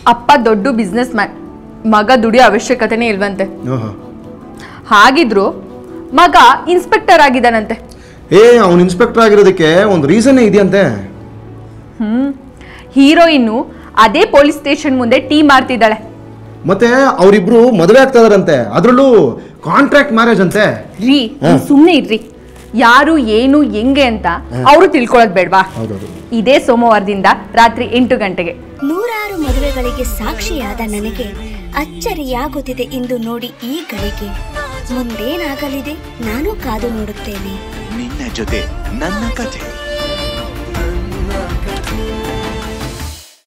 ಅಪ್ಪ ದೊಡ್ಡ business man ಮಗ ದುಡಿಯೋ ಅವಶ್ಯಕತೆನೇ ಇಲ್ವಂತೆ ಓಹೋ ಹಾಗಿದ್ರು ಮಗ ಇನ್ಸ್ಪೆಕ್ಟರ್ ಆಗಿದ್ದಾನಂತೆ ಏ ಅವ್ನು ಇನ್ಸ್ಪೆಕ್ಟರ್ ಆಗಿರೋದಕ್ಕೆ ಒಂದು ರೀಸನ್ನೇ ಇದೆಯಂತೆ ಹ್ಮ್ ಹೀರೋಯಿನ್ನು ಅದೇ ಪೊಲೀಸ್ ಸ್ಟೇಷನ್ ಮುಂದೆ ಟೀ ಮಾಡ್ತಿದ್ದಾಳೆ ಮತ್ತೆ ಅವರಿಬ್ರು ಮದುವೆ ಆಗ್ತಾ ಇದಾರಂತೆ ಅದರಲ್ಲೂ ಕಾಂಟ್ರಾಕ್ಟ್ ಮ್ಯಾರೇಜ್ ಅಂತೆ ರೀ ಹ್ಮ್. ಸುಮ್ಮನೆ ಇರ್ರಿ ಯಾರು ಏನು ಹೆಂಗೆ ಅಂತ ಅವರು ತಿಳ್ಕೊಳ್ಳೋದು ಬೇಡ್ವಾ ಹೌದೌದು ಇದೇ ಸೋಮವಾರದಿಂದ ರಾತ್ರಿ ಎಂಟು ಗಂಟೆಗೆ ನೂರಾರು ಮದುವೆಗಳಿಗೆ ಸಾಕ್ಷಿಯಾದ ನನಗೆ ಅಚ್ಚರಿಯಾಗುತ್ತಿದೆ ಇಂದು ನೋಡಿ ಈ ಗಳಿಗೆ ಮುಂದೇನಾಗಲಿದೆ ನಾನು ಕಾದು ನೋಡುತ್ತೇನೆ ನಿನ್ನ ಜೊತೆ ನನ್ನ ಕಥೆ